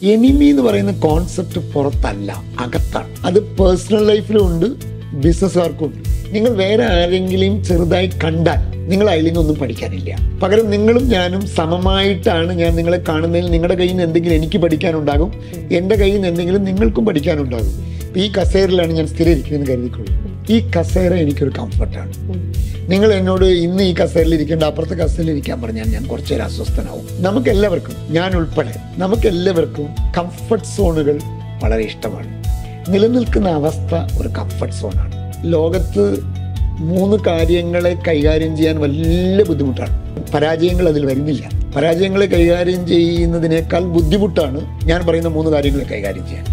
Enemy എന്ന് പറയുന്ന concept പുറത്തല്ല അകത്താണ് അത് പേഴ്സണൽ ലൈഫിലും ഉണ്ട് ബിസിനസ്സുകാർക്കും ഉണ്ട് നിങ്ങൾ വേറെ ആരെങ്കിലും ചെറുതായി കണ്ടാൽ നിങ്ങൾ അതിൽ നിന്നൊന്നും പഠിക്കാനില്ല പകരം നിങ്ങളും ഞാനും സമമായിട്ടാണ് ഞാൻ നിങ്ങളെ കാണുന്നതിൽ നിങ്ങളുടെ കയ്യിൽ നിന്ന് എന്തെങ്കിലും എനിക്ക് പഠിക്കാനുണ്ടാകും എൻ്റെ കയ്യിൽ നിന്ന് എന്തെങ്കിലും നിങ്ങൾക്കും പഠിക്കാനുണ്ടാകും ഇപ്പൊ ഈ കസേരയിലാണ് ഞാൻ സ്ഥിരം ഇരിക്കുന്നത് കരുതിക്കൊള്ളൂ ഈ കസേര എനിക്കൊരു കംഫർട്ടാണ് നിങ്ങൾ എന്നോട് ഇന്ന് ഈ കസേരയിൽ ഇരിക്കേണ്ട അപ്പുറത്തെ കസേരയിൽ ഇരിക്കാൻ പറഞ്ഞാൽ ഞാൻ കുറച്ചു നേരം അസ്വസ്ഥനാവും നമുക്ക് എല്ലാവർക്കും ഞാൻ ഉൾപ്പെടെ നമുക്ക് എല്ലാവർക്കും കംഫർട്ട് സോണുകൾ വളരെ ഇഷ്ടമാണ് നിലനിൽക്കുന്ന അവസ്ഥ ഒരു കംഫർട്ട് സോണാണ് ലോകത്ത് മൂന്ന് കാര്യങ്ങളെ കൈകാര്യം ചെയ്യാൻ വലിയ ബുദ്ധിമുട്ടാണ് പരാജയങ്ങൾ അതിൽ വരുന്നില്ല പരാജയങ്ങളെ കൈകാര്യം ചെയ്യുന്നതിനേക്കാൾ ബുദ്ധിമുട്ടാണ് ഞാൻ പറയുന്ന മൂന്ന് കാര്യങ്ങളെ കൈകാര്യം ചെയ്യാൻ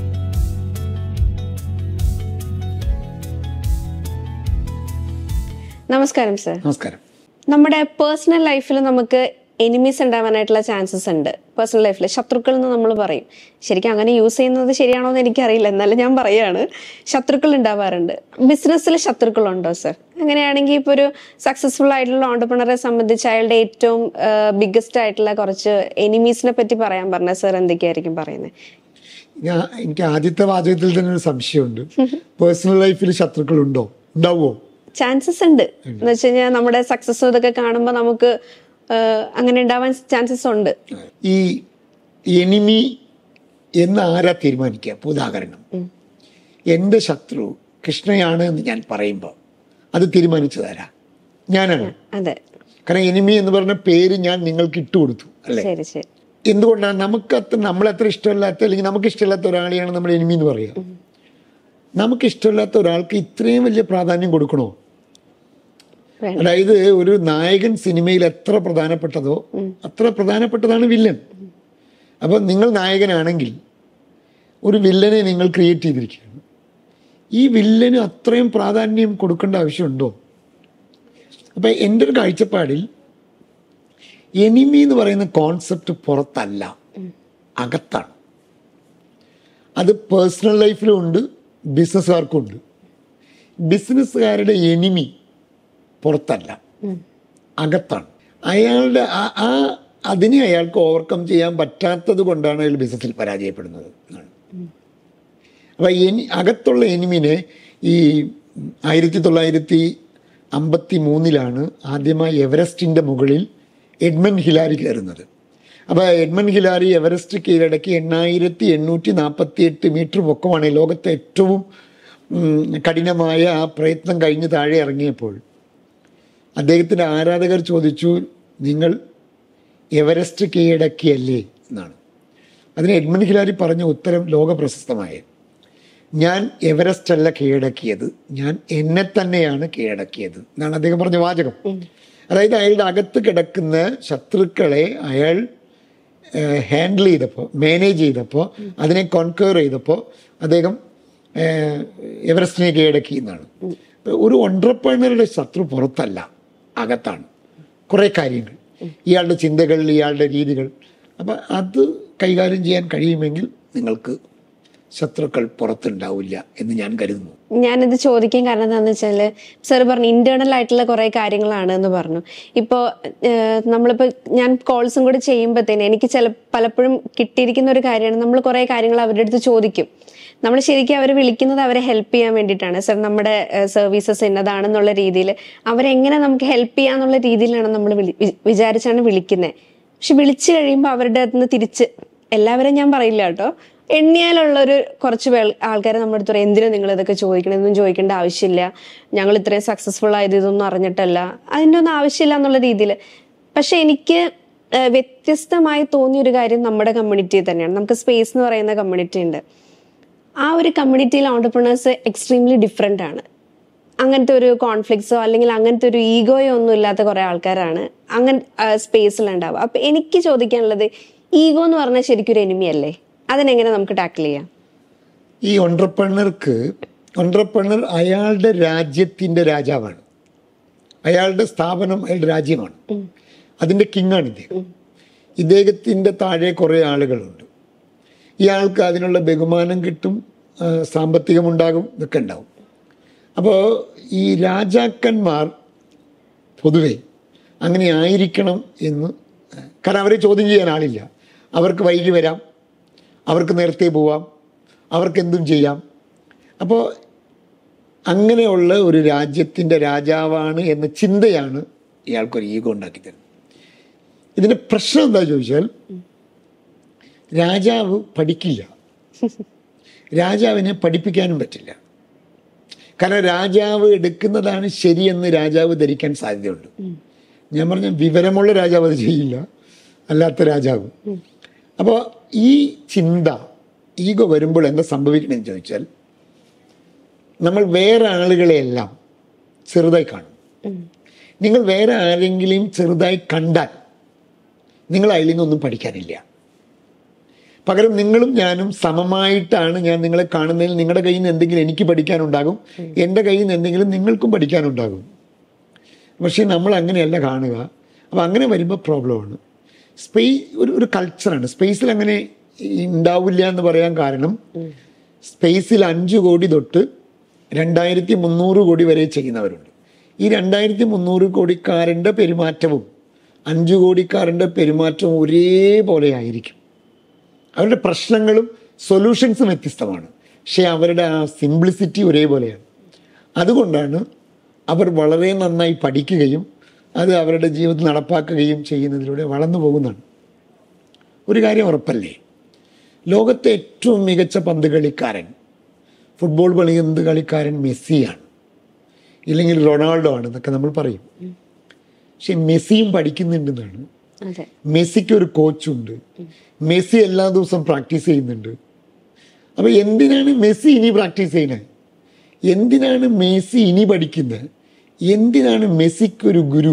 നമസ്കാരം സർ നമസ്കാരം നമ്മുടെ പേഴ്സണൽ ലൈഫിൽ നമുക്ക് എനിമീസ് ഉണ്ടാവാനായിട്ടുള്ള ചാൻസസ് ഉണ്ട് പേഴ്സണൽ ലൈഫിൽ ശത്രുക്കൾ എന്ന് നമ്മൾ പറയും ശരിക്കും അങ്ങനെ യൂസ് ചെയ്യുന്നത് ശരിയാണോ എന്ന് എനിക്കറിയില്ല എന്നാലും ഞാൻ പറയാണ് ശത്രുക്കൾ ഉണ്ടാവാറുണ്ട് ബിസിനസ്സിൽ ശത്രുക്കളുണ്ടോ സർ അങ്ങനെയാണെങ്കിൽ ഇപ്പോൾ ഒരു സക്സസ്ഫുൾ ആയിട്ടുള്ള ഓണ്ടർപ്രണറെ സംബന്ധിച്ച് അയാളുടെ ഏറ്റവും ബിഗ്ഗസ്റ്റ് ആയിട്ടുള്ള കുറച്ച് എനിമീസിനെ പറ്റി പറയാൻ പറഞ്ഞ സർ എന്തൊക്കെയായിരിക്കും പറയുന്നത് ഞാൻ എനിക്ക് ആദ്യത്തെ വാചകത്തിൽ തന്നെ ഒരു സംശയമുണ്ട് പേഴ്സണൽ ലൈഫിൽ ശത്രുക്കളുണ്ടോ ഉണ്ടാവുമോ ചാൻസസ് ഉണ്ട് എന്ന് വെച്ച് കഴിഞ്ഞാൽ നമ്മുടെ സക്സസ് ഇതൊക്കെ കാണുമ്പോൾ നമുക്ക് ആ, അങ്ങനെ ഉണ്ടാവാൻ ചാൻസസ് ഉണ്ട് ഈ എനിമി എന്ന് ആരാ തീരുമാനിക്കുക ഇപ്പൊ ഉദാഹരണം എൻ്റെ ശത്രു കൃഷ്ണയാണ് എന്ന് ഞാൻ പറയുമ്പോൾ അത് തീരുമാനിച്ചതാരാ ഞാനാണ് അതെ കാരണം എനിമി എന്ന് പറഞ്ഞ പേര് ഞാൻ നിങ്ങൾക്ക് ഇട്ടുകൊടുത്തു അല്ലേ ശരി ശരി എന്തുകൊണ്ടാണ് നമുക്ക് അത്ര നമ്മളത്ര ഇഷ്ടമില്ലാത്ത അല്ലെങ്കിൽ നമുക്ക് ഇഷ്ടമില്ലാത്ത ഒരാളെയാണ് നമ്മൾ എനിമി എന്ന് പറയുക നമുക്ക് ഇഷ്ടമില്ലാത്ത ഒരാൾക്ക് ഇത്രയും വലിയ പ്രാധാന്യം കൊടുക്കണോ വേണ്ട അതായത് ഒരു നായകൻ സിനിമയിൽ എത്ര പ്രധാനപ്പെട്ടതോ അത്ര പ്രധാനപ്പെട്ടതാണ് വില്ലൻ അപ്പം നിങ്ങൾ നായകനാണെങ്കിൽ ഒരു വില്ലനെ നിങ്ങൾ ക്രിയേറ്റ് ചെയ്തിരിക്കുകയാണ് ഈ വില്ലന് അത്രയും പ്രാധാന്യം കൊടുക്കേണ്ട ആവശ്യമുണ്ടോ അപ്പം എൻ്റെ ഒരു കാഴ്ചപ്പാടിൽ എനിമി എന്ന് പറയുന്ന കോൺസെപ്റ്റ് പുറത്തല്ല അകത്താണ് അത് പേഴ്സണൽ ലൈഫിലും ഉണ്ട് ബിസിനസ്സുകാർക്കും ഉണ്ട് ബിസിനസ്സുകാരുടെ എനിമി പുറത്തല്ല അകത്താണ് അയാളുടെ ആ- ആ അതിനെ അയാൾക്ക് ഓവർകം ചെയ്യാൻ പറ്റാത്തത് കൊണ്ടാണ് അയാൾ ബിസിനസ്സിൽ പരാജയപ്പെടുന്നത് എന്നാണ് അപ്പം എനി അകത്തുള്ള എനിമിനെ ഈ ആയിരത്തി തൊള്ളായിരത്തി അമ്പത്തി മൂന്നിലാണ് ആദ്യമായി എവറസ്റ്റിൻ്റെ മുകളിൽ എഡ്മൻ ഹിലാരി കയറുന്നത് അപ്പോൾ എഡ്മൻ ഹിലാരി എവറസ്റ്റ് കീഴടക്കി എണ്ണായിരത്തി എണ്ണൂറ്റി നാൽപ്പത്തി എട്ട് മീറ്റർ പൊക്കമാണ് ലോകത്തെ ഏറ്റവും ഉം, കഠിനമായ ആ പ്രയത്നം കഴിഞ്ഞ് താഴെ ഇറങ്ങിയപ്പോൾ അദ്ദേഹത്തിൻ്റെ ആരാധകർ ചോദിച്ചു നിങ്ങൾ എവറസ്റ്റ് കീഴടക്കിയല്ലേ എന്നാണ് അതിന് എഡ്മൺ ഹിലാരി പറഞ്ഞ ഉത്തരം ലോക പ്രശസ്തമായ ഞാൻ എവറസ്റ്റ് അല്ല കീഴടക്കിയത് ഞാൻ എന്നെ തന്നെയാണ് കീഴടക്കിയത് എന്നാണ് അദ്ദേഹം പറഞ്ഞ വാചകം അതായത് അയാളുടെ അകത്ത് കിടക്കുന്ന ശത്രുക്കളെ അയാൾ ഹാൻഡിൽ ചെയ്തപ്പോൾ മാനേജ് ചെയ്തപ്പോൾ അതിനെ കോൺക്വയർ ചെയ്തപ്പോൾ അദ്ദേഹം ഏഹ്, എവറസ്റ്റിനെ കീഴടക്കി എന്നാണ് ഒരു ഓൺട്രപ്രണറുടെ ശത്രു പുറത്തല്ല അകത്താണ് കുറേ കാര്യങ്ങൾ ഇയാളുടെ ചിന്തകൾ ഇയാളുടെ രീതികൾ അപ്പം അത് കൈകാര്യം ചെയ്യാൻ കഴിയുമെങ്കിൽ നിങ്ങൾക്ക് ശത്രുക്കൾ പുറത്തുണ്ടാവില്ല എന്ന് ഞാൻ കരുതുന്നു ഞാനിത് ചോദിക്കാൻ കാരണം എന്താണെന്ന് വെച്ചാൽ സാർ പറഞ്ഞു ഇന്റേണൽ ആയിട്ടുള്ള കുറെ കാര്യങ്ങളാണ് എന്ന് പറഞ്ഞു ഇപ്പോൾ നമ്മളിപ്പോൾ ഞാൻ കോൾസും കൂടി ചെയ്യുമ്പോഴത്തേന് എനിക്ക് ചില പലപ്പോഴും കിട്ടിയിരിക്കുന്ന ഒരു കാര്യമാണ് നമ്മൾ കുറെ കാര്യങ്ങൾ അവരുടെ അടുത്ത് ചോദിക്കും നമ്മൾ ശരിക്കും അവർ വിളിക്കുന്നത് അവരെ ഹെൽപ്പ് ചെയ്യാൻ വേണ്ടിയിട്ടാണ് സർ നമ്മുടെ സർവീസസ് എന്നതാണെന്നുള്ള രീതിയിൽ അവരെങ്ങനെ നമുക്ക് ഹെൽപ്പ് ചെയ്യാന്നുള്ള രീതിയിലാണ് നമ്മൾ വിളി വി- വിചാരിച്ചാണ് വിളിക്കുന്നത് പക്ഷെ വിളിച്ചു കഴിയുമ്പോൾ അവരുടെ അടുത്ത് നിന്ന് തിരിച്ച് എല്ലാവരും ഞാൻ പറയില്ല കേട്ടോ എണ്ണിയാലുള്ളൊരു കുറച്ച് പേൾ ആൾക്കാരെ നമ്മുടെ അടുത്ത് പറയും എന്തിനാ നിങ്ങൾ ഇതൊക്കെ ചോദിക്കണം ഇതൊന്നും ചോദിക്കേണ്ട ആവശ്യമില്ല ഞങ്ങൾ ഇത്രയും സക്സസ്ഫുൾ ആയത് ഇതൊന്നും അറിഞ്ഞിട്ടല്ല അതിൻ്റെ ഒന്നും ആവശ്യമില്ല എന്നുള്ള രീതിയിൽ പക്ഷെ എനിക്ക് ആ, വ്യത്യസ്തമായി തോന്നിയ ഒരു കാര്യം നമ്മുടെ കമ്മ്യൂണിറ്റി തന്നെയാണ് നമുക്ക് സ്പേസ് എന്ന് പറയുന്ന കമ്മ്യൂണിറ്റി ഉണ്ട് ആ ഒരു കമ്മ്യൂണിറ്റിയിൽ ഓണ്ടർപ്രണേഴ്സ് എക്സ്ട്രീംലി ഡിഫറെൻ്റ് ആണ് അങ്ങനത്തെ ഒരു കോൺഫ്ലിക്ട്സോ അല്ലെങ്കിൽ അങ്ങനത്തെ ഒരു ഈഗോയോ ഒന്നും ഇല്ലാത്ത കുറെ ആൾക്കാരാണ് അങ്ങനെ സ്പേസിലുണ്ടാവുക അപ്പൊ എനിക്ക് ചോദിക്കാനുള്ളത് ഈഗോ എന്ന് പറഞ്ഞാൽ ശരിക്കും ഒരു എനിമി അല്ലേ അതിനെങ്ങനെ നമുക്ക് ടാക്കിൾ ചെയ്യാം ഈ ഓൺട്രപ്രണർക്ക് ഓൺട്രപ്രണർ അയാളുടെ രാജ്യത്തിൻ്റെ രാജാവാണ് അയാളുടെ സ്ഥാപനം അയാളുടെ രാജ്യമാണ് അതിൻ്റെ കിങ്ങാണ് ഇദ്ദേഹം ഇദ്ദേഹത്തിൻ്റെ താഴെ കുറേ ആളുകളുണ്ട് ഇയാൾക്ക് അതിനുള്ള ബഹുമാനം കിട്ടും ആ, സാമ്പത്തികമുണ്ടാകും ഇതൊക്കെ ഉണ്ടാവും അപ്പോൾ ഈ രാജാക്കന്മാർ പൊതുവെ അങ്ങനെ ആയിരിക്കണം എന്ന് കാരണം അവരെ ചോദ്യം ചെയ്യാൻ ആളില്ല അവർക്ക് വൈകി വരാം അവർക്ക് നേരത്തെ പോവാം അവർക്ക് എന്തും ചെയ്യാം അപ്പോൾ അങ്ങനെയുള്ള ഒരു രാജ്യത്തിൻ്റെ രാജാവാണ് എന്ന ചിന്തയാണ് ഇയാൾക്കൊരു ഈഗോ ഉണ്ടാക്കി തരുന്നത് ഇതിൻ്റെ പ്രശ്നം എന്താ ചോദിച്ചാൽ രാജാവ് പഠിക്കില്ല രാജാവിനെ പഠിപ്പിക്കാനും പറ്റില്ല കാരണം രാജാവ് എടുക്കുന്നതാണ് ശരിയെന്ന് രാജാവ് ധരിക്കാൻ സാധ്യതയുണ്ട് ഞാൻ പറഞ്ഞ വിവരമുള്ള രാജാവ് അത് ചെയ്യില്ല അല്ലാത്ത രാജാവ് അപ്പോൾ ഈ ചിന്ത ഈഗോ വരുമ്പോൾ എന്താ സംഭവിക്കണമെന്ന് ചോദിച്ചാൽ നമ്മൾ വേറെ ആളുകളെയെല്ലാം ചെറുതായി കാണും നിങ്ങൾ വേറെ ആരെങ്കിലും ചെറുതായി കണ്ടാൽ നിങ്ങൾ അതിൽ നിന്നൊന്നും പഠിക്കാനില്ല പകരം നിങ്ങളും ഞാനും സമമായിട്ടാണ് ഞാൻ നിങ്ങളെ കാണുന്നതിൽ നിങ്ങളുടെ കയ്യിൽ നിന്ന് എന്തെങ്കിലും എനിക്ക് പഠിക്കാനുണ്ടാകും എൻ്റെ കയ്യിൽ നിന്ന് എന്തെങ്കിലും നിങ്ങൾക്കും പഠിക്കാനുണ്ടാകും പക്ഷേ നമ്മൾ അങ്ങനെയല്ല കാണുക അപ്പോൾ അങ്ങനെ വരുമ്പോൾ പ്രോബ്ലമാണ് സ്പേസ് ഒരു ഒരു കൾച്ചറാണ് സ്പേസിൽ അങ്ങനെ ഉണ്ടാവില്ല എന്ന് പറയാൻ കാരണം സ്പേസിൽ അഞ്ച് കോടി തൊട്ട് രണ്ടായിരത്തി മുന്നൂറ് കോടി വരെ ചെയ്യുന്നവരുണ്ട് ഈ രണ്ടായിരത്തി മുന്നൂറ് കോടിക്കാരൻ്റെ പെരുമാറ്റവും അഞ്ച് കോടിക്കാരൻ്റെ പെരുമാറ്റവും ഒരേപോലെ ആയിരിക്കും അവരുടെ പ്രശ്നങ്ങളും സൊല്യൂഷൻസും വ്യത്യസ്തമാണ് പക്ഷേ അവരുടെ ആ സിംപ്ലിസിറ്റി ഒരേപോലെയാണ് അതുകൊണ്ടാണ് അവർ വളരെ നന്നായി പഠിക്കുകയും അത് അവരുടെ ജീവിതത്തിൽ നടപ്പാക്കുകയും ചെയ്യുന്നതിലൂടെ വളർന്നു പോകുന്നതാണ് ഒരു കാര്യം ഉറപ്പല്ലേ ലോകത്തെ ഏറ്റവും മികച്ച പന്ത് കളിക്കാരൻ ഫുട്ബോൾ കളിയുന്നത് കളിക്കാരൻ മെസ്സിയാണ് ഇല്ലെങ്കിൽ റൊണാൾഡോ ആണ് എന്നൊക്കെ നമ്മൾ പറയും പക്ഷെ മെസ്സിയും പഠിക്കുന്നുണ്ടെന്നാണ് അതെ മെസ്സിക്ക് ഒരു കോച്ചുണ്ട് മെസ്സി എല്ലാ ദിവസവും പ്രാക്ടീസ് ചെയ്യുന്നുണ്ട് അപ്പോൾ എന്തിനാണ് മെസ്സി ഇനി പ്രാക്ടീസ് ചെയ്യുന്നത് എന്തിനാണ് മെസ്സി ഇനി പഠിക്കുന്നത് എന്തിനാണ് മെസ്സിക്കൊരു ഗുരു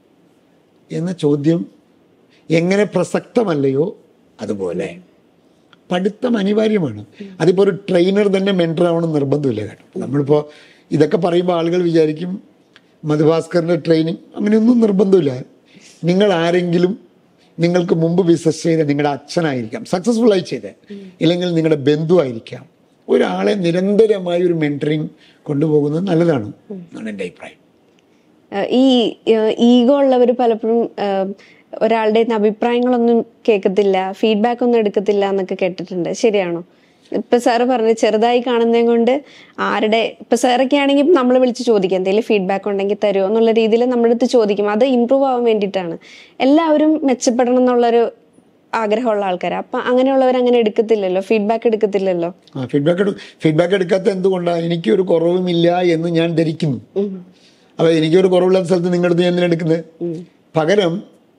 എന്ന ചോദ്യം എങ്ങനെ പ്രസക്തമല്ലയോ അതുപോലെ പഠിത്തം അനിവാര്യമാണ് അതിപ്പോൾ ഒരു ട്രെയിനർ തന്നെ മെൻറ്റർ ആവണം നിർബന്ധമില്ല കേട്ടോ നമ്മളിപ്പോൾ ഇതൊക്കെ പറയുമ്പോൾ ആളുകൾ വിചാരിക്കും മധുഭാസ്കറിൻ്റെ ട്രെയിനിങ് അങ്ങനെയൊന്നും നിർബന്ധമില്ല നിങ്ങൾ ആരെങ്കിലും നിങ്ങൾക്ക് മുമ്പ് ബിസിനസ് ചെയ്ത നിങ്ങളുടെ അച്ഛനായിരിക്കാം സക്സസ്ഫുൾ ആയി ചെയ്ത് ഇല്ലെങ്കിൽ നിങ്ങളുടെ ബന്ധുവായിരിക്കാം ഒരാളെ നിരന്തരമായി ഒരു മെൻറ്ററിങ് കൊണ്ടുപോകുന്നത് നല്ലതാണ് എന്നാണ് എൻ്റെ അഭിപ്രായം ഏഹ് ഈ ഈഗോ ഉള്ളവർ പലപ്പോഴും ഏഹ് ഒരാളുടെ കയ്യിന്ന് അഭിപ്രായങ്ങളൊന്നും കേൾക്കത്തില്ല ഫീഡ്ബാക്ക് ഒന്നും എടുക്കത്തില്ല എന്നൊക്കെ കേട്ടിട്ടുണ്ട് ശരിയാണോ ഇപ്പൊ സാറ് പറഞ്ഞു ചെറുതായി കാണുന്നതും കൊണ്ട് ആരുടെ ഇപ്പൊ സാറൊക്കെ ആണെങ്കിൽ നമ്മൾ വിളിച്ച് ചോദിക്കാം എന്തെങ്കിലും ഫീഡ്ബാക്ക് ഉണ്ടെങ്കിൽ തരുമോ എന്നുള്ള രീതിയിൽ നമ്മുടെ അടുത്ത് ചോദിക്കും അത് ഇമ്പ്രൂവ് ആവാൻ വേണ്ടിയിട്ടാണ് എല്ലാവരും മെച്ചപ്പെടണം എന്നുള്ളൊരു ആഗ്രഹമുള്ള ആൾക്കാരാണ് അപ്പൊ അങ്ങനെയുള്ളവർ അങ്ങനെ എടുക്കത്തില്ലല്ലോ ഫീഡ്ബാക്ക് എടുക്കത്തില്ലല്ലോ ആ ഫീഡ്ബാക്ക് എടു ഫീഡ്ബാക്ക് എടുക്കാത്ത എന്തുകൊണ്ടാണ് എനിക്കൊരു കുറവുമില്ല എന്ന് ഞാൻ ധരിക്കുന്നു അപ്പോൾ എനിക്കൊരു കുറവില്ലാത്ത സ്ഥലത്ത് നിങ്ങളുടെ അടുത്ത് ഞാൻ എന്തിനാ എടുക്കുന്നത് പകരം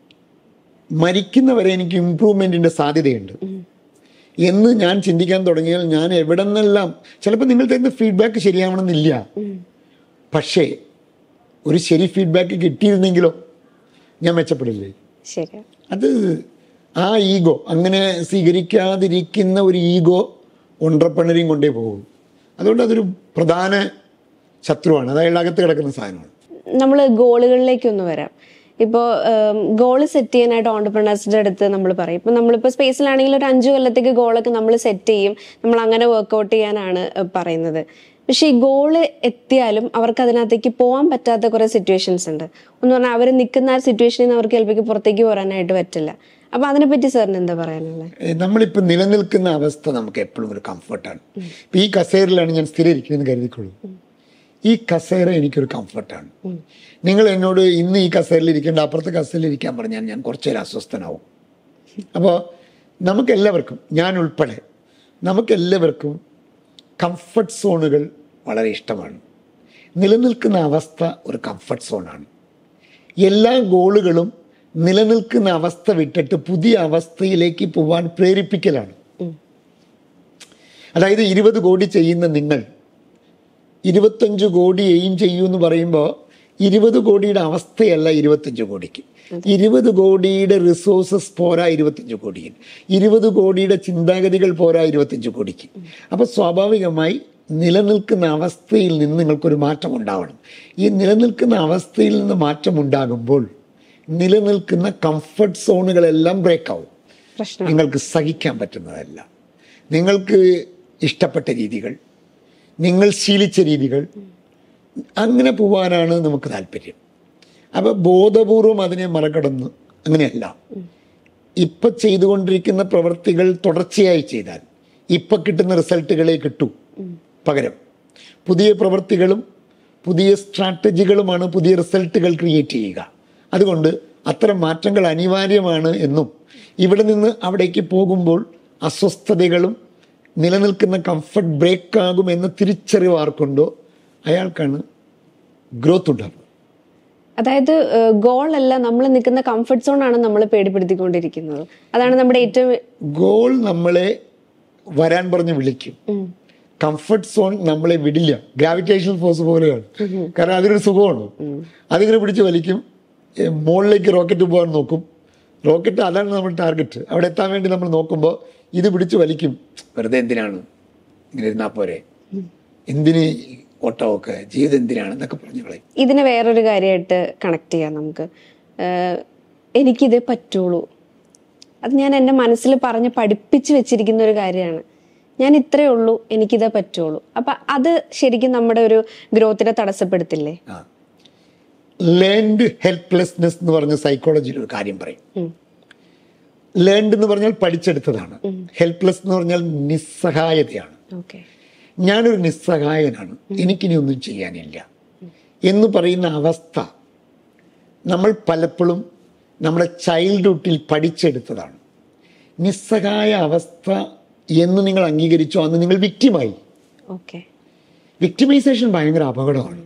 മരിക്കുന്നവരെ എനിക്ക് ഇമ്പ്രൂവ്മെൻറ്റിൻ്റെ സാധ്യതയുണ്ട് എന്ന് ഞാൻ ചിന്തിക്കാൻ തുടങ്ങിയാൽ ഞാൻ എവിടെ നിന്നെല്ലാം ചിലപ്പോൾ നിങ്ങൾ തരുന്ന ഫീഡ്ബാക്ക് ശരിയാവണമെന്നില്ല പക്ഷേ ഒരു ശരി ഫീഡ്ബാക്ക് കിട്ടിയിരുന്നെങ്കിലോ ഞാൻ മെച്ചപ്പെടില്ലേ ശരിയാ അത് ആ ഈഗോ അങ്ങനെ സ്വീകരിക്കാതിരിക്കുന്ന ഒരു ഈഗോ ഒണ്ടർപ്പണരെയും കൊണ്ടേ പോകും അതുകൊണ്ട് അതൊരു പ്രധാന ശത്രുവാണ് അത് അയാളുടെ അകത്ത് കിടക്കുന്ന സാധനമാണ് നമ്മൾ ഗോളുകളിലേക്ക് ഒന്ന് വരാം ഇപ്പോൾ ഗോൾ സെറ്റ് ചെയ്യാനായിട്ട് ഓണ്ടർപ്രണേഴ്സിന്റെ അടുത്ത് നമ്മൾ പറയും ഇപ്പം നമ്മളിപ്പോൾ സ്പേസിലാണെങ്കിൽ ഒരു അഞ്ചു കൊല്ലത്തേക്ക് ഗോളൊക്കെ നമ്മൾ സെറ്റ് ചെയ്യും നമ്മൾ അങ്ങനെ വർക്കൗട്ട് ചെയ്യാനാണ് ഏഹ്, പറയുന്നത് പക്ഷേ ഈ ഗോള് എത്തിയാലും അവർക്ക് അതിനകത്തേക്ക് പോകാൻ പറ്റാത്ത കുറേ സിറ്റുവേഷൻസ് ഉണ്ട് എന്ന് പറഞ്ഞാൽ അവർ നിൽക്കുന്ന ആ സിറ്റുവേഷനിൽ നിന്ന് അവർക്ക് ചിലപ്പോൾ പുറത്തേക്ക് പോരാനായിട്ട് പറ്റില്ല അപ്പം അതിനെപ്പറ്റി സാറിന് എന്താ പറയാനുള്ളത് ഏ, നമ്മളിപ്പോൾ നിലനിൽക്കുന്ന അവസ്ഥ നമുക്ക് എപ്പോഴും ഒരു കംഫർട്ടാണ് ഇപ്പം ഈ കസേരയിലാണ് ഞാൻ സ്ഥിരം ഇരിക്കുന്നത് കരുതിക്കൊള്ളൂ ഈ കസേര എനിക്കൊരു കംഫർട്ടാണ് നിങ്ങൾ എന്നോട് ഇന്ന് ഈ കസേരയിൽ ഇരിക്കേണ്ട അപ്പുറത്തെ കസേരയിൽ ഇരിക്കാൻ പറഞ്ഞാൽ ഞാൻ കുറച്ചേരം അസ്വസ്ഥനാവും അപ്പോൾ നമുക്കെല്ലാവർക്കും ഞാൻ ഉൾപ്പെടെ നമുക്കെല്ലാവർക്കും കംഫർട്ട് സോണുകൾ വളരെ ഇഷ്ടമാണ് നിലനിൽക്കുന്ന അവസ്ഥ ഒരു കംഫർട്ട് സോണാണ് എല്ലാ ഗോളുകളും നിലനിൽക്കുന്ന അവസ്ഥ വിട്ടിട്ട് പുതിയ അവസ്ഥയിലേക്ക് പോവാൻ പ്രേരിപ്പിക്കലാണ് അതായത് ഇരുപത് കോടി ചെയ്യുന്ന നിങ്ങൾ ഇരുപത്തഞ്ച് കോടി എയിം ചെയ്യൂ എന്ന് പറയുമ്പോൾ ഇരുപത് കോടിയുടെ അവസ്ഥയല്ല ഇരുപത്തഞ്ച് കോടിക്ക് ഇരുപത് കോടിയുടെ റിസോഴ്സസ് പോരാ ഇരുപത്തഞ്ച് കോടിയിൽ ഇരുപത് കോടിയുടെ ചിന്താഗതികൾ പോരാ ഇരുപത്തഞ്ച് കോടിക്ക് അപ്പോൾ സ്വാഭാവികമായി നിലനിൽക്കുന്ന അവസ്ഥയിൽ നിന്ന് നിങ്ങൾക്കൊരു മാറ്റം ഉണ്ടാവണം ഈ നിലനിൽക്കുന്ന അവസ്ഥയിൽ നിന്ന് മാറ്റം ഉണ്ടാകുമ്പോൾ നിലനിൽക്കുന്ന കംഫർട്ട് സോണുകളെല്ലാം ബ്രേക്ക് ആവും പ്രശ്നം നിങ്ങൾക്ക് സഹിക്കാൻ പറ്റുന്നതല്ല നിങ്ങൾക്ക് ഇഷ്ടപ്പെട്ട രീതികൾ നിങ്ങൾ ശീലിച്ച രീതികൾ അങ്ങനെ പോവാനാണ് നമുക്ക് താല്പര്യം അപ്പോൾ ബോധപൂർവം അതിനെ മറികടന്ന് അങ്ങനെയല്ല ഇപ്പൊ ചെയ്തുകൊണ്ടിരിക്കുന്ന പ്രവൃത്തികൾ തുടർച്ചയായി ചെയ്താൽ ഇപ്പൊ കിട്ടുന്ന റിസൾട്ടുകളെ കിട്ടൂ പകരം പുതിയ പ്രവൃത്തികളും പുതിയ സ്ട്രാറ്റജികളുമാണ് പുതിയ റിസൾട്ടുകൾ ക്രിയേറ്റ് ചെയ്യുക അതുകൊണ്ട് അത്തരം മാറ്റങ്ങൾ അനിവാര്യമാണ് എന്നും ഇവിടെ നിന്ന് അവിടേക്ക് പോകുമ്പോൾ അസ്വസ്ഥതകളും നിലനിൽക്കുന്ന കംഫർട്ട് ബ്രേക്ക് ആകും എന്ന തിരിച്ചറിവ് ആർക്കുണ്ടോ അയാൾക്കാണ് ഗ്രോത്ത് ഉണ്ടാവുക അതായത് ഗോൾ അല്ല നമ്മൾ നിൽക്കുന്ന കംഫർട്ട് സോൺ ആണ് നമ്മൾ പേടിപ്പെടുത്തിക്കൊണ്ടിരിക്കുന്നത് അതാണ് നമ്മുടെ ഏറ്റവും ഗോൾ നമ്മളെ വരാൻ പറഞ്ഞ് വിളിക്കും ഉം. കംഫർട്ട് സോൺ നമ്മളെ വിടില്ല ഗ്രാവിറ്റേഷണൽ ഫോഴ്സ് പോലെയാണ് കാരണം അതിനൊരു സുഖമാണ് അതിങ്ങനെ പിടിച്ച് വലിക്കും ഏ, മുകളിലേക്ക് റോക്കറ്റ് പോകാൻ നോക്കും റോക്കറ്റ് അതാണ് നമ്മുടെ ടാർഗറ്റ് അവിടെ എത്താൻ വേണ്ടി നമ്മൾ നോക്കുമ്പോൾ ഇത് പിടിച്ച് വലിക്കും വെറുതെ എന്തിനാണ് ഇങ്ങനെ ഇരുന്നാൽ പോരെ എന്തിന് ഈ ഓട്ടമൊക്കെ ജീവിതം എന്തിനാണ് എന്നൊക്കെ പറഞ്ഞു കളയും ഇതിനെ വേറൊരു കാര്യമായിട്ട് കണക്ട് ചെയ്യാം നമുക്ക് ഏഹ് എനിക്കിതേ പറ്റുള്ളൂ അത് ഞാൻ എൻ്റെ മനസ്സിൽ പറഞ്ഞ് പഠിപ്പിച്ച് വെച്ചിരിക്കുന്ന ഒരു കാര്യമാണ് ഞാൻ ഇത്രയേ ഉള്ളൂ എനിക്കിതേ പറ്റുള്ളൂ അപ്പം അത് ശരിക്കും നമ്മുടെ ഒരു ഗ്രോത്തിനെ തടസ്സപ്പെടുത്തില്ലേ ആ ലേൺഡ് ഹെൽപ്ലെസ്നെസ് എന്ന് പറഞ്ഞ സൈക്കോളജിയിൽ ഒരു കാര്യം പറയും ഉം. ലേൺഡ് എന്ന് പറഞ്ഞാൽ പഠിച്ചെടുത്തതാണ് ഹെൽപ്ലെസ് എന്ന് പറഞ്ഞാൽ നിസ്സഹായതയാണ് ഓക്കെ ഞാനൊരു നിസ്സഹായനാണ് എനിക്കിനി ഒന്നും ചെയ്യാനില്ല എന്ന് പറയുന്ന അവസ്ഥ നമ്മൾ പലപ്പോഴും നമ്മുടെ ചൈൽഡ്ഹുഡിൽ പഠിച്ചെടുത്തതാണ് നിസ്സഹായ അവസ്ഥ എന്ന് നിങ്ങൾ അംഗീകരിച്ചോ അന്ന് നിങ്ങൾ വിക്റ്റിമായി ഓക്കെ വിക്ടിമൈസേഷൻ ഭയങ്കര അപകടമാണ്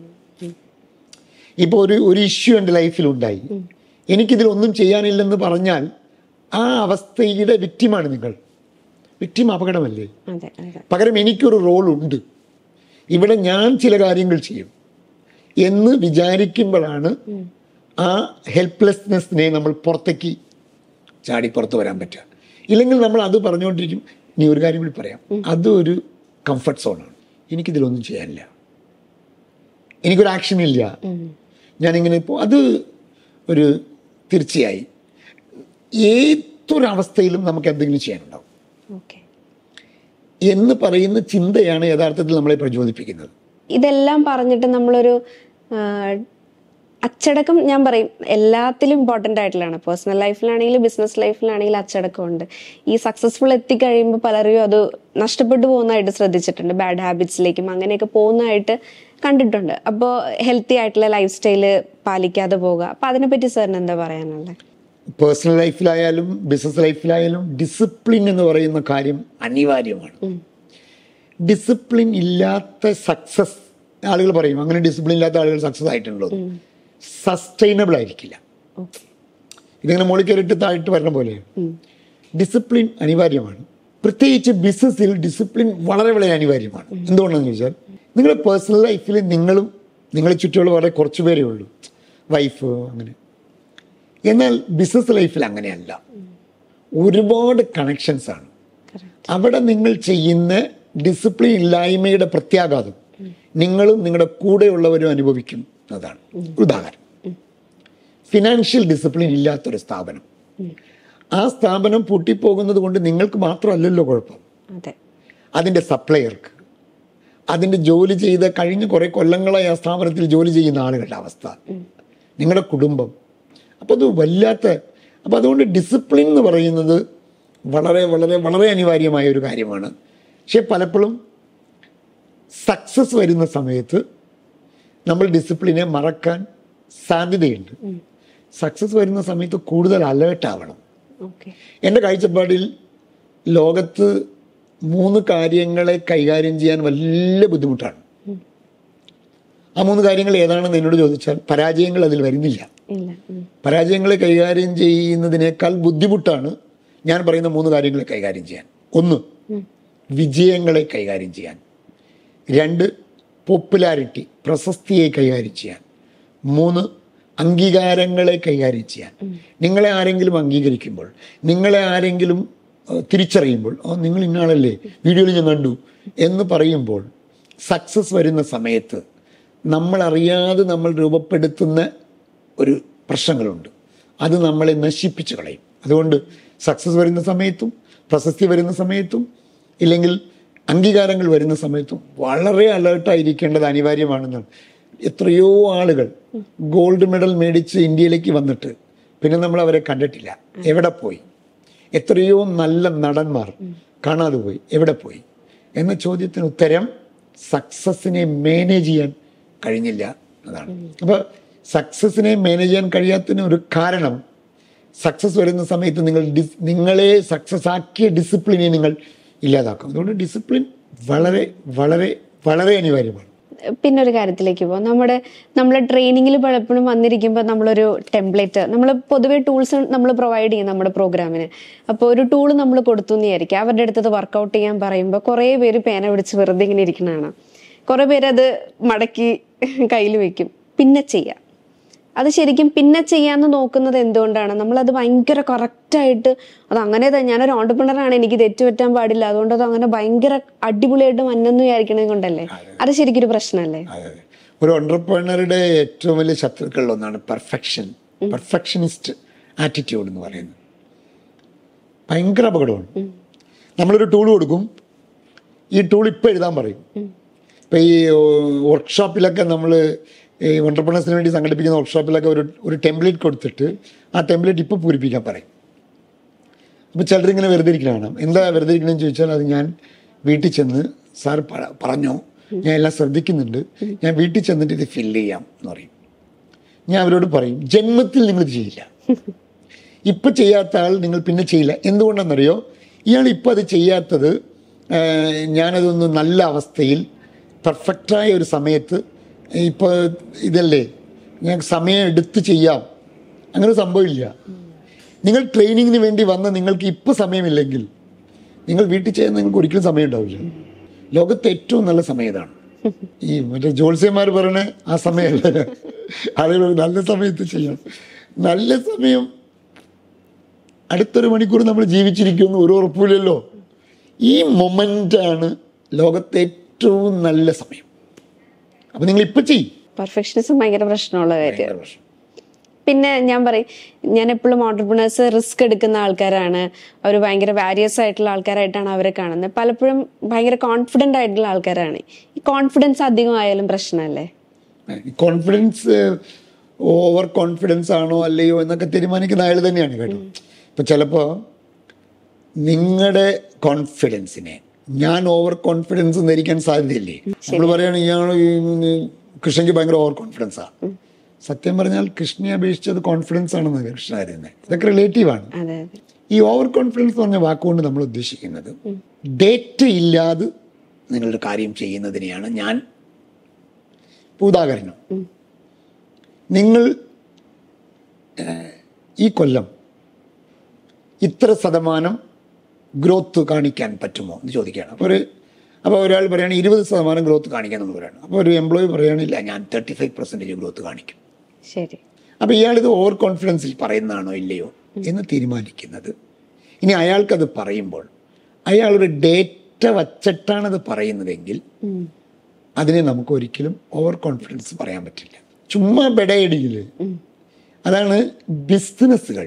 ഇപ്പോൾ ഒരു ഒരു ഇഷ്യൂ എൻ്റെ ലൈഫിൽ ഉണ്ടായി എനിക്കിതിലൊന്നും ചെയ്യാനില്ലെന്ന് പറഞ്ഞാൽ ആ അവസ്ഥയുടെ വിക്റ്റിമാണ് നിങ്ങൾ വിക്റ്റിം അപകടമല്ലേ അതെ അതെ പകരം എനിക്കൊരു റോൾ ഉണ്ട് ഇവിടെ ഞാൻ ചില കാര്യങ്ങൾ ചെയ്യും എന്ന് വിചാരിക്കുമ്പോഴാണ് ആ ഹെൽപ്ലെസ്നെസ്സിനെ നമ്മൾ പുറത്തേക്ക് ചാടി പുറത്ത് വരാൻ പറ്റുക ഇല്ലെങ്കിൽ നമ്മൾ അത് പറഞ്ഞുകൊണ്ടിരിക്കും നീ ഒരു കാര്യം കൂടി പറയാം അതൊരു കംഫർട്ട് സോണാണ് എനിക്കിതിലൊന്നും ചെയ്യാനില്ല എനിക്കൊരു ആക്ഷൻ ഇല്ല ഞാനിങ്ങനെ ഇപ്പോൾ അത് ഒരു തീർച്ചയായി ഏതൊരവസ്ഥയിലും നമുക്ക് എന്തെങ്കിലും ചെയ്യാനുണ്ടാവും ഓക്കെ എന്ന് പറയുന്ന ചിന്തയാണ് യഥാർത്ഥത്തിൽ നമ്മളെ പ്രചോദിപ്പിക്കുന്നത് ഇതെല്ലാം പറഞ്ഞിട്ട് നമ്മളൊരു ആ, അച്ചടക്കം ഞാൻ പറയും എല്ലാത്തിലും ഇമ്പോർട്ടൻ്റ് ആയിട്ടുള്ളതാണ് പേഴ്സണൽ ലൈഫിലാണെങ്കിലും ബിസിനസ് ലൈഫിലാണെങ്കിലും അച്ചടക്കമുണ്ട് ഈ സക്സസ്ഫുൾ എത്തിക്കഴിയുമ്പോൾ പലരും അത് നഷ്ടപ്പെട്ടു പോകുന്നതായിട്ട് ശ്രദ്ധിച്ചിട്ടുണ്ട് ബാഡ് ഹാബിറ്റ്സിലേക്കും അങ്ങനെയൊക്കെ പോകുന്നതായിട്ട് കണ്ടിട്ടുണ്ട് അപ്പോൾ ഹെൽത്തി ആയിട്ടുള്ള ലൈഫ് സ്റ്റൈല് പാലിക്കാതെ പോകുക അപ്പോൾ അതിനെപ്പറ്റി സാറിന് എന്താ പറയാനുള്ളത് പേഴ്സണൽ ലൈഫിലായാലും ബിസിനസ് ലൈഫിലായാലും ഡിസിപ്ലിൻ എന്ന് പറയുന്ന കാര്യം അനിവാര്യമാണ് ഡിസിപ്ലിൻ ഇല്ലാത്ത സക്സസ് ആളുകൾ പറയും അങ്ങനെ ഡിസിപ്ലിൻ ഇല്ലാത്ത ആളുകൾ സക്സസ് ആയിട്ടുണ്ടോ സസ്റ്റൈനബിൾ ആയിരിക്കില്ല ഓക്കെ ഇതിങ്ങനെ മുകളിൽ കയറിയിട്ട് താഴ്ത്ത് വരണ പോലെ ഡിസിപ്ലിൻ അനിവാര്യമാണ് പ്രത്യേകിച്ച് ബിസിനസ്സിൽ ഡിസിപ്ലിൻ വളരെ വളരെ അനിവാര്യമാണ് എന്തുകൊണ്ടാണെന്ന് ചോദിച്ചാൽ നിങ്ങളുടെ പേഴ്സണൽ ലൈഫിൽ നിങ്ങളും നിങ്ങളെ ചുറ്റുമുള്ള വളരെ കുറച്ച് പേരേ ഉള്ളൂ വൈഫ് അങ്ങനെ എന്നാൽ ബിസിനസ് ലൈഫിൽ അങ്ങനെയല്ല ഒരുപാട് കണക്ഷൻസ് ആണ് അവിടെ നിങ്ങൾ ചെയ്യുന്ന ഡിസിപ്ലിൻ ഇല്ലായ്മയുടെ പ്രത്യാഘാതം നിങ്ങളും നിങ്ങളുടെ കൂടെയുള്ളവരും അനുഭവിക്കുന്നതാണ് ഉദാഹരണം ഫിനാൻഷ്യൽ ഡിസിപ്ലിൻ ഇല്ലാത്തൊരു സ്ഥാപനം ആ സ്ഥാപനം പൊട്ടിപ്പോകുന്നത് കൊണ്ട് നിങ്ങൾക്ക് മാത്രമല്ലല്ലോ കുഴപ്പം അതെ അതിൻ്റെ സപ്ലയർക്ക് അതിൻ്റെ ജോലി ചെയ്ത കഴിഞ്ഞ കുറേ കൊല്ലങ്ങളായി ആ സ്ഥാപനത്തിൽ ജോലി ചെയ്യുന്ന ആളുകളുടെ അവസ്ഥ നിങ്ങളുടെ കുടുംബം അപ്പോൾ അത് വല്ലാത്ത അപ്പോൾ അതുകൊണ്ട് ഡിസിപ്ലിൻ എന്ന് പറയുന്നത് വളരെ വളരെ വളരെ അനിവാര്യമായ ഒരു കാര്യമാണ് പക്ഷെ പലപ്പോഴും സക്സസ് വരുന്ന സമയത്ത് നമ്മൾ ഡിസിപ്ലിനെ മറക്കാൻ സാധ്യതയുണ്ട് സക്സസ് വരുന്ന സമയത്ത് കൂടുതൽ അലേർട്ട് ആവണം ഓക്കെ എൻ്റെ കാഴ്ചപ്പാടിൽ ലോകത്ത് മൂന്ന് കാര്യങ്ങളെ കൈകാര്യം ചെയ്യാൻ വലിയ ബുദ്ധിമുട്ടാണ് ആ മൂന്ന് കാര്യങ്ങൾ ഏതാണെന്ന് എന്നോട് ചോദിച്ചാൽ പരാജയങ്ങൾ അതിൽ വരുന്നില്ല ഇല്ല ഉം. പരാജയങ്ങളെ കൈകാര്യം ചെയ്യുന്നതിനേക്കാൾ ബുദ്ധിമുട്ടാണ് ഞാൻ പറയുന്ന മൂന്ന് കാര്യങ്ങളെ കൈകാര്യം ചെയ്യാൻ ഒന്ന് വിജയങ്ങളെ കൈകാര്യം ചെയ്യാൻ രണ്ട് പോപ്പുലാരിറ്റി പ്രശസ്തിയെ കൈകാര്യം ചെയ്യാൻ മൂന്ന് അംഗീകാരങ്ങളെ കൈകാര്യം ചെയ്യാൻ നിങ്ങളെ ആരെങ്കിലും അംഗീകരിക്കുമ്പോൾ നിങ്ങളെ ആരെങ്കിലും ഏഹ്, തിരിച്ചറിയുമ്പോൾ ഓ നിങ്ങൾ ഇന്നാളല്ലേ വീഡിയോയിൽ ഞാൻ കണ്ടു എന്ന് പറയുമ്പോൾ സക്സസ് വരുന്ന സമയത്ത് നമ്മൾ അറിയാതെ നമ്മൾ രൂപപ്പെടുത്തുന്ന ഒരു പ്രശ്നങ്ങളുണ്ട് അത് നമ്മളെ നശിപ്പിച്ചു കളയും അതുകൊണ്ട് സക്സസ് വരുന്ന സമയത്തും പ്രശസ്തി വരുന്ന സമയത്തും ഇല്ലെങ്കിൽ അംഗീകാരങ്ങൾ വരുന്ന സമയത്തും വളരെ അലേർട്ടായിരിക്കേണ്ടത് അനിവാര്യമാണെന്നാണ് എത്രയോ ആളുകൾ ഗോൾഡ് മെഡൽ മേടിച്ച് ഇന്ത്യയിലേക്ക് വന്നിട്ട് പിന്നെ നമ്മൾ അവരെ കണ്ടിട്ടില്ല എവിടെ പോയി എത്രയോ നല്ല നടന്മാർ കാണാതെ പോയി എവിടെ പോയി എന്ന ചോദ്യത്തിന് ഉത്തരം സക്സസിനെ മാനേജ് ചെയ്യാൻ കഴിഞ്ഞില്ല എന്നതാണ് അപ്പോൾ സക്സസിനെ മാനേജ് ചെയ്യാൻ കഴിയാത്തതിന് ഒരു കാരണം സക്സസ് വരുന്ന സമയത്ത് നിങ്ങൾ ഡിസ് നിങ്ങളെ സക്സസ് ആക്കിയ ഡിസിപ്ലിനെ നിങ്ങൾ ഇല്ലാതാക്കും അതുകൊണ്ട് ഡിസിപ്ലിൻ വളരെ വളരെ വളരെ അനിവാര്യമാണ് പിന്നെ ഒരു കാര്യത്തിലേക്ക് പോകാം നമ്മുടെ നമ്മൾ ട്രെയിനിങ്ങിൽ പലപ്പോഴും വന്നിരിക്കുമ്പോൾ നമ്മളൊരു ടെംപ്ലേറ്റ് നമ്മൾ പൊതുവേ ടൂൾസ് നമ്മൾ പ്രൊവൈഡ് ചെയ്യും നമ്മുടെ പ്രോഗ്രാമിന് അപ്പോൾ ഒരു ടൂൾ നമ്മൾ കൊടുത്തു എന്ന് വിചാരിക്കുക അവരുടെ അടുത്തത് വർക്കൗട്ട് ചെയ്യാൻ പറയുമ്പോൾ കുറേ പേര് പേന പിടിച്ച് വെറുതെ ഇങ്ങനെ ഇരിക്കണതാണ് കുറേ പേര് അത് മടക്കി കയ്യിൽ വെക്കും പിന്നെ ചെയ്യാം അത് ശരിക്കും പിന്നെ ചെയ്യാന്ന് നോക്കുന്നത് എന്തുകൊണ്ടാണ് നമ്മളത് ഭയങ്കര കറക്റ്റായിട്ട് അത് അങ്ങനെ തന്നെ ഞാനൊരു ഓണ്ടർപ്രണർ ആണ് എനിക്ക് തെറ്റുപറ്റാൻ പാടില്ല അതുകൊണ്ട് അത് അങ്ങനെ ഭയങ്കര അടിപൊളിയായിട്ട് മന്നെന്ന് വിചാരിക്കണത് കൊണ്ടല്ലേ അത് ശരിക്കും ഒരു പ്രശ്നമല്ലേ അതെ അതെ ഒരു ഓണ്ടർപ്രണറുടെ ഏറ്റവും വലിയ ശത്രുക്കളിൽ ഒന്നാണ് പെർഫെക്ഷൻ പെർഫെക്ഷനിസ്റ്റ് ആറ്റിറ്റ്യൂഡ് എന്ന് പറയുന്നത് ഭയങ്കര അപകടമാണ് നമ്മളൊരു ടൂൾ കൊടുക്കും ഈ ടൂൾ ഇപ്പം എഴുതാൻ പറയും ഇപ്പം ഈ വർക്ക്ഷോപ്പിലൊക്കെ നമ്മൾ ഈ ഓണ്ടർപ്രണേഴ്സിന് വേണ്ടി സംഘടിപ്പിക്കുന്ന വർക്ക്ഷോപ്പിലൊക്കെ ഒരു ഒരു ടെംപ്ലേറ്റ് കൊടുത്തിട്ട് ആ ടെംപ്ലേറ്റ് ഇപ്പോൾ പൂരിപ്പിക്കാൻ പറയും അപ്പോൾ ചിലരിങ്ങനെ വെറുതെ ഇരിക്കണം എന്താ വെറുതെ ഇരിക്കണമെന്ന് ചോദിച്ചാൽ അത് ഞാൻ വീട്ടിൽ ചെന്ന് സാർ പ- പറഞ്ഞോ ഞാൻ എല്ലാം ശ്രദ്ധിക്കുന്നുണ്ട് ഞാൻ വീട്ടിൽ ചെന്നിട്ട് ഇത് ഫില്ല് ചെയ്യാം എന്ന് പറയും ഞാൻ അവരോട് പറയും ജന്മത്തിൽ നിങ്ങൾ ഇത് ചെയ്യില്ല ഇപ്പം ചെയ്യാത്ത ആൾ നിങ്ങൾ പിന്നെ ചെയ്യില്ല എന്തുകൊണ്ടാണെന്നറിയോ ഇയാൾ ഇപ്പം അത് ചെയ്യാത്തത് ആ, ഞാനതൊന്ന് നല്ല അവസ്ഥയിൽ പെർഫെക്റ്റായ ഒരു സമയത്ത് ഇപ്പോൾ ഇതല്ലേ ഞാൻ സമയം എടുത്ത് ചെയ്യാം അങ്ങനെ ഒരു സംഭവമില്ല നിങ്ങൾ ട്രെയിനിങ്ങിന് വേണ്ടി വന്ന നിങ്ങൾക്ക് ഇപ്പോൾ സമയമില്ലെങ്കിൽ നിങ്ങൾ വീട്ടിൽ ചെയ്യാൻ നിങ്ങൾക്ക് ഒരിക്കലും സമയം ഉണ്ടാവില്ല ലോകത്തെ ഏറ്റവും നല്ല സമയം ഇതാണ് ഈ മറ്റേ ജോത്സ്യന്മാർ പറയണ ആ സമയമല്ല ആളുകൾ നല്ല സമയത്ത് ചെയ്യാം നല്ല സമയം അടുത്തൊരു മണിക്കൂർ നമ്മൾ ജീവിച്ചിരിക്കുമെന്ന് ഒരു ഉറപ്പില്ലല്ലോ ഈ മൊമെൻ്റാണ് ലോകത്തെ ഏറ്റവും നല്ല സമയം അപ്പം നിങ്ങൾ ഇപ്പം ചെയ്യും പെർഫെക്ഷനിസം ഭയങ്കര പ്രശ്നമുള്ള കാര്യം ഭയങ്കര പ്രശ്നം. പിന്നെ ഞാൻ പറയും ഞാൻ എപ്പോഴും ഓണ്ടർപ്രണേഴ്സ് റിസ്ക് എടുക്കുന്ന ആൾക്കാരാണ് അവർ ഭയങ്കര വാരിയസ് ആയിട്ടുള്ള ആൾക്കാരായിട്ടാണ് അവരെ കാണുന്നത് പലപ്പോഴും ഭയങ്കര കോൺഫിഡൻ്റ് ആയിട്ടുള്ള ആൾക്കാരാണ് ഈ കോൺഫിഡൻസ് അധികമായാലും പ്രശ്നമല്ലേ കോൺഫിഡൻസ് ഓവർ കോൺഫിഡൻസ് ആണോ അല്ലയോ എന്നൊക്കെ തീരുമാനിക്കുന്ന അയാൾ തന്നെയാണ് കേട്ടോ ഇപ്പം ചിലപ്പോൾ നിങ്ങളുടെ കോൺഫിഡൻസിനെ ഞാൻ ഓവർ കോൺഫിഡൻസ് ധരിക്കാൻ സാധ്യതയില്ലേ നമ്മൾ പറയുകയാണ് ഇയാൾ കൃഷ്ണയ്ക്ക് ഭയങ്കര ഓവർ കോൺഫിഡൻസാണ് സത്യം പറഞ്ഞാൽ കൃഷ്ണയെ അപേക്ഷിച്ചത് കോൺഫിഡൻസ് ആണെന്ന് കൃഷ്ണ കരുതുന്നത് ഇതൊക്കെ റിലേറ്റീവ് ആണ് അതെ അതെ ഈ ഓവർ കോൺഫിഡൻസ് എന്ന് പറഞ്ഞ വാക്കുകൊണ്ട് നമ്മൾ ഉദ്ദേശിക്കുന്നത് ഡേറ്റ ഇല്ലാതെ നിങ്ങളുടെ കാര്യം ചെയ്യുന്നതിനെയാണ് ഞാൻ ഇപ്പൊ ഉദാഹരണം നിങ്ങൾ ഏഹ്, ഈ കൊല്ലം ഇത്ര ശതമാനം ഗ്രോത്ത് കാണിക്കാൻ പറ്റുമോ എന്ന് ചോദിക്കുകയാണ് അപ്പോൾ ഒരു അപ്പോൾ ഒരാൾ പറയുകയാണ് ഇരുപത് ശതമാനം ഗ്രോത്ത് കാണിക്കാൻ എന്ന് പറയുകയാണ് അപ്പോൾ ഒരു എംപ്ലോയി പറയുകയാണില്ല ഞാൻ തേർട്ടി ഫൈവ് പെർസെൻറ്റേജ് ഗ്രോത്ത് കാണിക്കും ശരി അപ്പോൾ ഇയാളിത് ഓവർ കോൺഫിഡൻസിൽ പറയുന്നതാണോ ഇല്ലയോ എന്ന് തീരുമാനിക്കുന്നത് ഇനി അയാൾക്കത് പറയുമ്പോൾ അയാളൊരു ഡേറ്റ വച്ചിട്ടാണത് പറയുന്നതെങ്കിൽ അതിനെ നമുക്ക് ഒരിക്കലും ഓവർ കോൺഫിഡൻസ് പറയാൻ പറ്റില്ല ചുമ്മാ ബെടയടിയിൽ അതാണ് ബിസിനസ്സുകൾ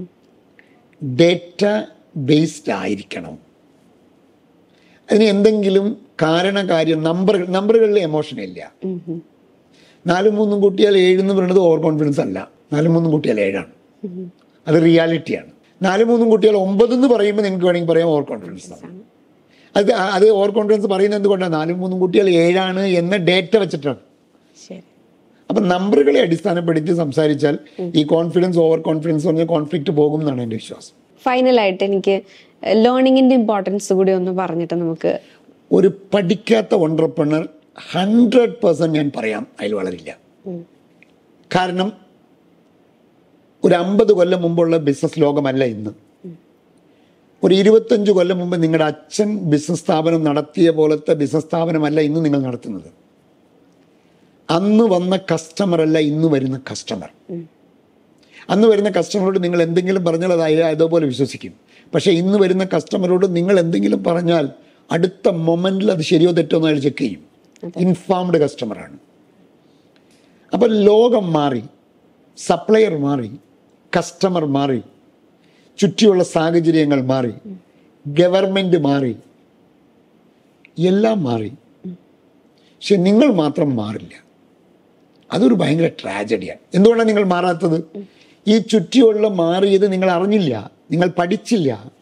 ഡേറ്റ ബേസ്ഡ് ആയിരിക്കണം അതിന് എന്തെങ്കിലും കാരണകാര്യം നമ്പർ നമ്പറുകളിൽ എമോഷൻ ഇല്ല നാലും മൂന്നും കൂട്ടിയാൽ ഏഴ് എന്ന് പറയുന്നത് ഓവർ കോൺഫിഡൻസ് അല്ല നാലും മൂന്നും കൂട്ടിയാൽ ഏഴാണ് അത് റിയാലിറ്റിയാണ് നാലും മൂന്നും കൂട്ടിയാൽ ഒമ്പത് എന്ന് പറയുമ്പോൾ നിങ്ങൾക്ക് വേണമെങ്കിൽ പറയാം ഓവർ കോൺഫിഡൻസ് ആണ് അത് അത് ഓവർ കോൺഫിഡൻസ് പറയുന്നത് എന്തുകൊണ്ടാണ് നാലും മൂന്നും കൂട്ടിയാൽ ഏഴാണ് എന്ന ഡേറ്റ വെച്ചിട്ടാണ് ശരി അപ്പം നമ്പറുകളെ അടിസ്ഥാനപ്പെടുത്തി സംസാരിച്ചാൽ ഈ കോൺഫിഡൻസ് ഓവർ കോൺഫിഡൻസ് പറഞ്ഞ കോൺഫ്ലിക്റ്റ് പോകും എന്നാണ് എൻ്റെ വിശ്വാസം ഫൈനലായിട്ട് എനിക്ക് ലേണിങ്ങിന്റെ ഇമ്പോർട്ടൻസ് കൂടി ഒന്ന് പറഞ്ഞിട്ട് നമുക്ക് ഒരു പഠിക്കാത്ത ഓണ്ടർപ്രണർ ഹൺഡ്രഡ് പേഴ്സൻറ്റ് ഞാൻ പറയാം അതിൽ വളരില്ല കാരണം ഒരു അമ്പത് കൊല്ലം മുമ്പുള്ള ബിസിനസ് ലോകമല്ല ഇന്ന് ഒരു ഇരുപത്തഞ്ച് കൊല്ലം മുമ്പ് നിങ്ങളുടെ അച്ഛൻ ബിസിനസ് സ്ഥാപനം നടത്തിയ പോലത്തെ ബിസിനസ് സ്ഥാപനമല്ല ഇന്ന് നിങ്ങൾ നടത്തുന്നത് അന്ന് വന്ന കസ്റ്റമർ അല്ല ഇന്ന് വരുന്ന കസ്റ്റമർ അന്ന് വരുന്ന കസ്റ്റമറോട് നിങ്ങൾ എന്തെങ്കിലും പറഞ്ഞാൽ അത് അയ- അതേപോലെ വിശ്വസിക്കും പക്ഷേ ഇന്ന് വരുന്ന കസ്റ്റമറോട് നിങ്ങൾ എന്തെങ്കിലും പറഞ്ഞാൽ അടുത്ത മൊമെന്റിൽ അത് ശരിയോ തെറ്റോ എന്ന് അയാൾ ചെക്ക് ചെയ്യും ഇൻഫാംഡ് കസ്റ്റമറാണ് അപ്പോൾ ലോകം മാറി സപ്ലയർ മാറി കസ്റ്റമർ മാറി ചുറ്റിയുള്ള സാഹചര്യങ്ങൾ മാറി ഗവൺമെൻറ് മാറി എല്ലാം മാറി പക്ഷെ നിങ്ങൾ മാത്രം മാറില്ല അതൊരു ഭയങ്കര ട്രാജഡിയാണ് എന്തുകൊണ്ടാണ് നിങ്ങൾ മാറാത്തത് ഈ ചുറ്റിയുള്ള മാറിയത് നിങ്ങൾ അറിഞ്ഞില്ല നിങ്ങൾ പഠിച്ചില്ല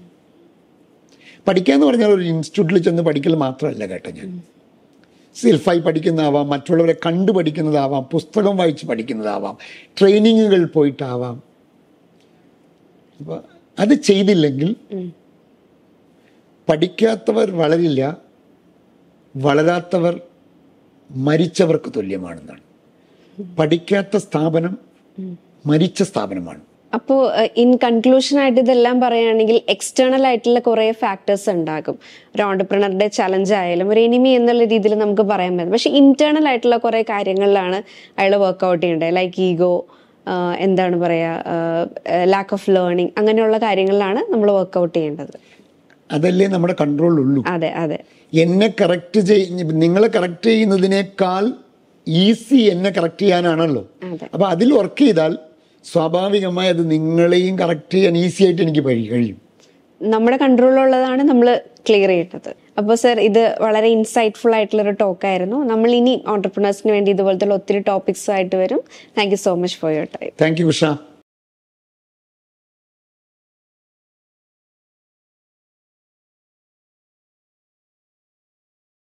പഠിക്കുക എന്ന് പറഞ്ഞാൽ ഒരു ഇൻസ്റ്റിറ്റ്യൂട്ടിൽ ചെന്ന് പഠിക്കൽ മാത്രമല്ല കേട്ടോ ഞാൻ സെൽഫായി പഠിക്കുന്നതാവാം മറ്റുള്ളവരെ കണ്ടു പഠിക്കുന്നതാവാം പുസ്തകം വായിച്ച് പഠിക്കുന്നതാവാം ട്രെയിനിങ്ങുകൾ പോയിട്ടാവാം അപ്പോൾ അത് ചെയ്തില്ലെങ്കിൽ പഠിക്കാത്തവർ വളരില്ല വളരാത്തവർ മരിച്ചവർക്ക് തുല്യമാണെന്നാണ് പഠിക്കാത്ത സ്ഥാപനം മരിച്ച സ്ഥാപനമാണ് അപ്പോൾ ഇൻ കൺക്ലൂഷൻ ആയിട്ട് ഇതെല്ലാം പറയുകയാണെങ്കിൽ എക്സ്റ്റേണൽ ആയിട്ടുള്ള കുറേ ഫാക്ടേഴ്സ് ഉണ്ടാകും ഒരു ഓണ്ടർപ്രണറുടെ ചലഞ്ച് ആയാലും ഒരു എനിമി എന്നുള്ള രീതിയിൽ നമുക്ക് പറയാൻ പറ്റും പക്ഷെ ഇന്റേണൽ ആയിട്ടുള്ള കുറേ കാര്യങ്ങളിലാണ് അയാൾ വർക്ക്ഔട്ട് ചെയ്യേണ്ടത് ലൈക്ക് ഈഗോ എന്താണ് പറയുക ലാക്ക് ഓഫ് ലേണിംഗ് അങ്ങനെയുള്ള കാര്യങ്ങളിലാണ് നമ്മൾ വർക്ക്ഔട്ട് ചെയ്യേണ്ടത് അതല്ലേ നമ്മുടെ കൺട്രോളിലുള്ളൂ അതെ അതെ എന്നെ കറക്റ്റ് ചെയ് നിങ്ങളെ കറക്റ്റ് ചെയ്യുന്നതിനേക്കാൾ ഈസി എന്നെ കറക്റ്റ് ചെയ്യാനാണല്ലോ അതെ. അപ്പൊ അതിൽ വർക്ക് ചെയ്താൽ സ്വാഭാവികമായി അത് നിങ്ങളെയും കറക്റ്റ് ചെയ്യാൻ ഈസി ആയിട്ട് എനിക്ക് കഴി- കഴിയും നമ്മുടെ കൺട്രോളിലുള്ളതാണ് നമ്മൾ ക്ലിയർ ചെയ്യേണ്ടത് അപ്പോൾ സർ ഇത് വളരെ ഇൻസൈറ്റ്ഫുൾ ആയിട്ടുള്ള ഒരു ടോക്കായിരുന്നു നമ്മൾ ഇനി ഓണ്ടർപ്രണേഴ്സിന് വേണ്ടി ഇതുപോലത്തെ ഒത്തിരി ടോപ്പിക്സ് ആയിട്ട് വരും thank you so much for your time thank you Usha